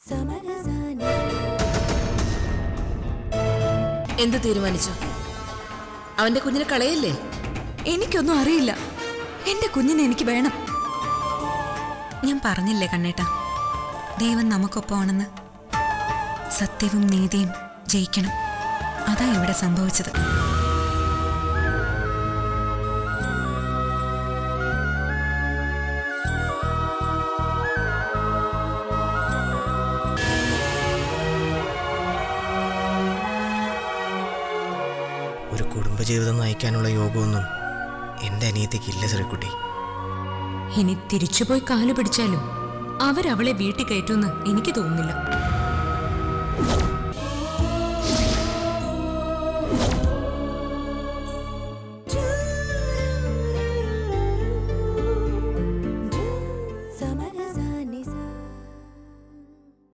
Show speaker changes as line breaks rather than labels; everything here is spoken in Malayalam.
എന്ത് തീരുമാനിച്ചു അവന്റെ കുഞ്ഞിനെ കളയല്ലേ
എനിക്കൊന്നും അറിയില്ല എന്റെ കുഞ്ഞിനെ എനിക്ക് വേണം ഞാൻ പറഞ്ഞില്ലേ കണ്ണേട്ട ദൈവം നമുക്കൊപ്പമാണെന്ന് സത്യവും നീതിയും ജയിക്കണം അതാ ഇവിടെ സംഭവിച്ചത്
ഒരു കുടുംബജീവിതം നയിക്കാനുള്ള യോഗമൊന്നും എൻ്റെ അനിയത്തിക്കില്ല ശ്രീക്കുട്ടി
ഇനി തിരിച്ചുപോയി കാലു പിടിച്ചാലും അവരവളെ വീട്ടിൽ കയറ്റുമെന്ന് എനിക്ക് തോന്നുന്നില്ല